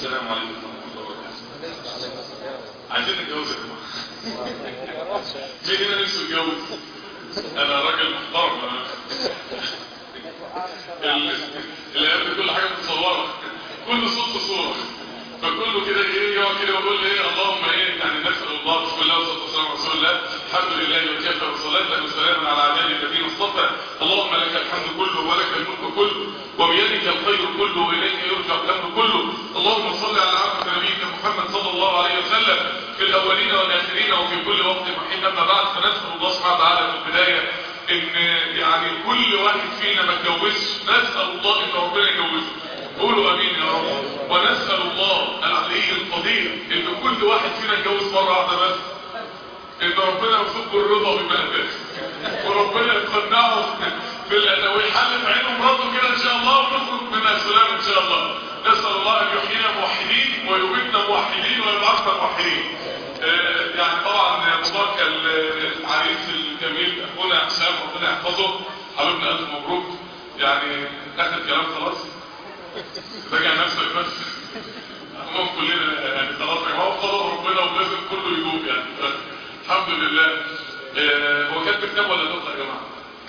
السلام عليكم ورحمة الله وبركاته عايزين نتجوز يا جماعة مين هنا نفسه يتجوز انا راجل محترم الايام دي كل حاجه متصوره كل صوت صوره فكله كده ايه يقعد كده ويقول ايه اللهم ايه يعني نسال الله بسم الله والصلاه والسلام على رسول الله الحمد لله وكفى وصلاه وسلاما على عباده الذين اصطفى اللهم لك الحمد كله ولك الملك كله وبيدك الخير كله واليك يرجع الامر كله اللهم صل على عبدك نبيك محمد صلى الله عليه وسلم في الاولين والاخرين وفي كل وقت محين اما بعد فنسال الله سبحانه وتعالى في البدايه ان يعني كل واحد فينا ما اتجوزش نسال الله ان ربنا يجوزه قولوا امين يا رب ونسال الله العلي القدير ان كل واحد فينا يتجوز مره واحده بس ان ربنا يرزقه الرضا بما اتاه وربنا يقنعه بالادب ويحل في عينه مراته كده ان شاء الله ونخرج من السلام ان شاء الله نسال الله ان يحيينا موحدين ويميتنا موحدين ويبعثنا موحدين آه يعني طبعا مبارك العريس الجميل اخونا حسام ربنا يحفظه حبيبنا الف مبروك يعني اخر كلام خلاص راجع نفسك بس هم كلنا يعني خلاص يا جماعه قدر ربنا ولازم كله يجوب يعني الحمد لله آه هو كاتب كتاب ولا دخله يا جماعه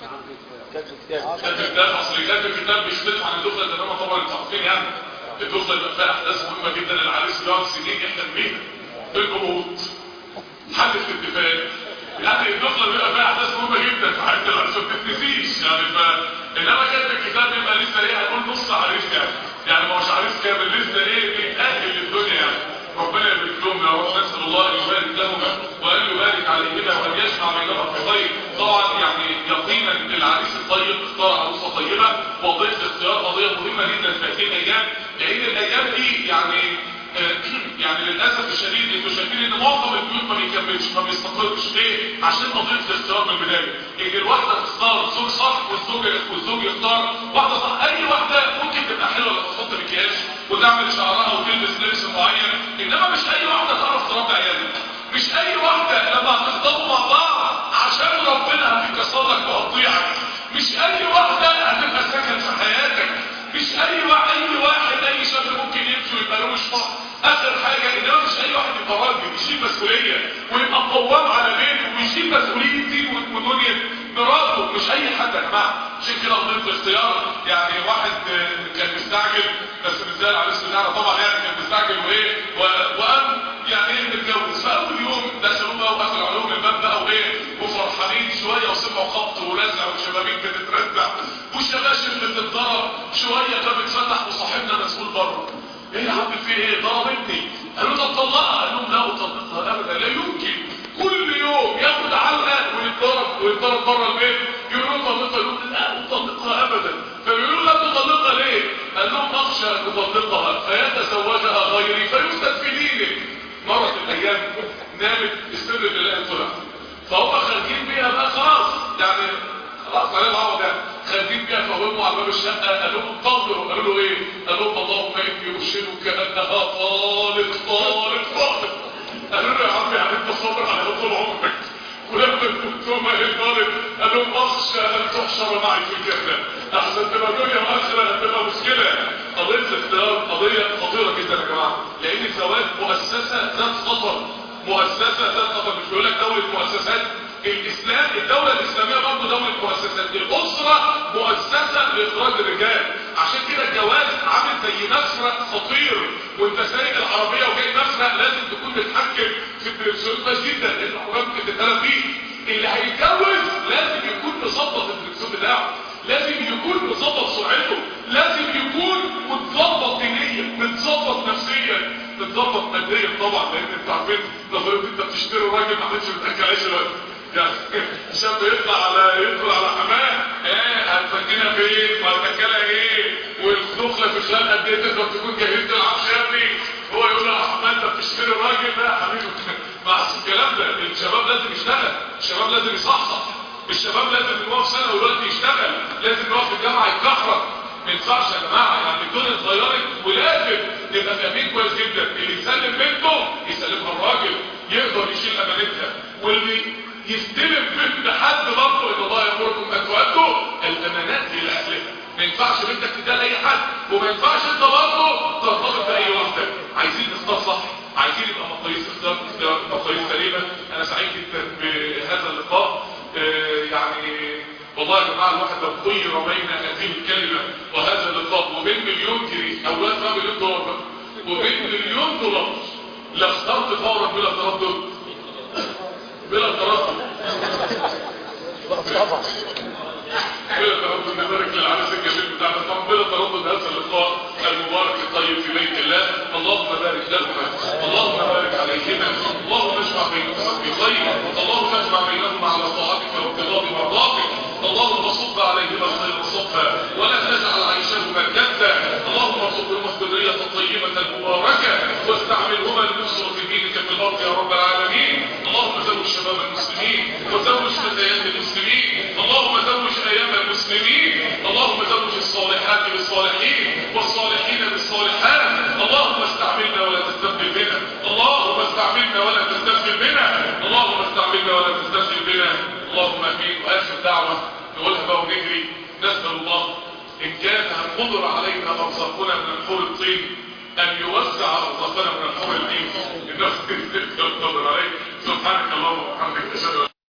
كاتب كتاب اصل كاتب كتاب بيختلف عن الدخله تماما طبعا انتوا عارفين يعني الدخله بيبقى فيها احداث مهمه جدا العريس بيقعد سنين يحلم بيها الجمهور حل الاتفاق يعني الدخله بيبقى فيها احداث مهمه جدا في حياه العريس ما بتتنسيش يعني ف انما كاتب الكتاب بيبقى لسه ايه هنقول نص عريس يعني يعني ما هوش عريس كامل لسه ايه بيتاهل للدنيا يعني ربنا يبارك لهم يا رب نسال الله ان يبارك لهم وان يبارك عليهما وان يجمع بينهما في خير طبعا يعني يقينا العريس الطيب اختار عروسه طيبه وقضيه الاختيار قضيه مهمه جدا في هذه الايام لان الايام دي يعني يعني للاسف الشديد انتوا شايفين ان معظم البيوت ما بيكملش ما بيستقرش ليه عشان قضيه الاختيار من البدايه ان الواحده تختار زوج صح والزوج والزوج يختار واحده صح اي واحده ممكن تبقى حلوه لما تحط مكياج وتعمل شعرها وتلبس لبس معين انما مش اي واحده تعرف تربي عيالها مش اي واحده لما هتختاروا مع بعض عشان ربنا هتتكسر لك وهتطيعك مش اي واحده هتبقى سكن في حياتك مش اي واحد اي واحد اي شاب ممكن يمشي ويبقى له مش اخر حاجة انما مش اي واحد يبقى راجل يشيل مسؤولية ويبقى قوام على بيته ويشيل مسؤولية دين ودنيا مراته مش اي حد يا جماعه عشان كده قضيه الاختيار يعني واحد كان مستعجل بس مش زي العريس بتاعنا طبعا يعني كان مستعجل وايه وقام يعني ايه متجوز فاول يوم دخلوا بقى وقفلوا عليهم الباب بقى وايه وفرحانين شويه وسمعوا خبط ورزع والشبابيك بتترزع والشباشب بتتضرب شويه الباب اتفتح وصاحبنا مسؤول بره ايه يا عم في ايه ضربتني قالوا طب طلقها قال لهم لا اطلقها ابدا لا يمكن كل يوم ياخد علقه ويتضرب ويتضرب بره البيت يقولوا له طلقها يقول لا اطلقها ابدا فبيقولوا لا تطلقها ليه قال لهم اخشى ان اطلقها فيتزوجها غيري فيفسد في دينك مرت الايام نامت السر لله طلع فهم خارجين بيها بقى خلاص يعني خلاص عليه العوض يعني خارجين بيها فهموا على باب الشقه قالوا لهم طلقوا قالوا له ايه قالوا لهم اللهم اني ارشدك انها طالق طالق طالق قالوا له يا عم يعني انت صابر على طول عمرك ولما كنتم الطالب قال لهم اخشى ان تحشر معي في الجنه احسن تبقى دنيا واخره هتبقى مشكله قضيه الاختيار قضيه خطيره جدا يا جماعه لان الزواج مؤسسه ذات خطر مؤسسه ذات خطر مش بيقول لك دوله مؤسسات الاسلام الدولة الاسلامية برضه دولة مؤسسات الاسرة مؤسسة لاخراج الرجال عشان كده الجواز عامل زي مسرق خطير وانت سايق العربية وجاي مسرق لازم تكون متحكم في الدركسيون كويس جدا لان الحكام بتتكلم فيه اللي هيتجوز لازم يكون مظبط الدركسيون بتاعه لازم يكون مظبط سرعته لازم يكون متظبط دينيا متظبط نفسيا متظبط ماديا طبعا لان انت عارفين لو انت بتشتري راجل ما حدش بتاكل عيش دلوقتي يعني الشاب يطلع على يدخل على حماه ايه هتفكينا فين وهتاكلها ايه والدخله في خلال قد ايه تقدر تكون جهزت العشابي هو يقول له يا حماه انت بتشتري راجل لا يا حبيبي ما الكلام ده الشباب لازم يشتغل الشباب لازم يصحصح الشباب لازم ان هو في سنه ودلوقتي يشتغل لازم ان هو في الجامعه يتكحرك ما ينفعش يا جماعه يعني الدنيا اتغيرت ولازم نبقى فاهمين كويس جدا اللي يسلم بنته يسلمها الراجل يقدر يشيل امانتها واللي يستلم بنت حد برضه ان الله يامركم ان تؤدوا الامانات الى اهلها ما ينفعش بنتك تديها لاي حد وما ينفعش انت برضه ترتبط باي واحده جدا بهذا اللقاء آه، يعني والله يا جماعه الواحد لو خير بين هذه الكلمه وهذا اللقاء وبين مليون جنيه او لا بقى مليون دولار بقى وبين مليون دولار لاخترت فورا بلا تردد بلا تردد طبعا بلا تردد نبارك للعريس الجميل بتاعنا طبعا بلا تردد هذا اللقاء المبارك الطيب في بيت الله اللهم بارك لهما اللهم بارك عليهما اللهم اجمع بينهما بخير اللهم اجمع بينهما على طاعتك وابتغاء مرضاتك اللهم صب عليهما الخير صبا ولا تجعل عيشهما كدا اللهم ارزقهما الذريه الطيبه المباركه واستعملهما لنصره دينك في الارض يا رب العالمين اللهم زوج شباب المسلمين وزوج فتيات المسلمين اللهم زوج ايام المسلمين اللهم زوج الصالحات بالصالحين والصالحين بالصالحات اللهم استعملنا ولا تستبدل بنا اللهم استعملنا ولا تستبدل بنا اللهم استعملنا ولا تستبدل بنا اللهم امين واخر دعوه نقولها بقى ونجري نسال الله ان كان القدر علينا ارزاقنا من الحور الطين ان يوسع ارزاقنا من الحور العين انه يقدر عليك سبحانك اللهم وبحمدك اشهد ان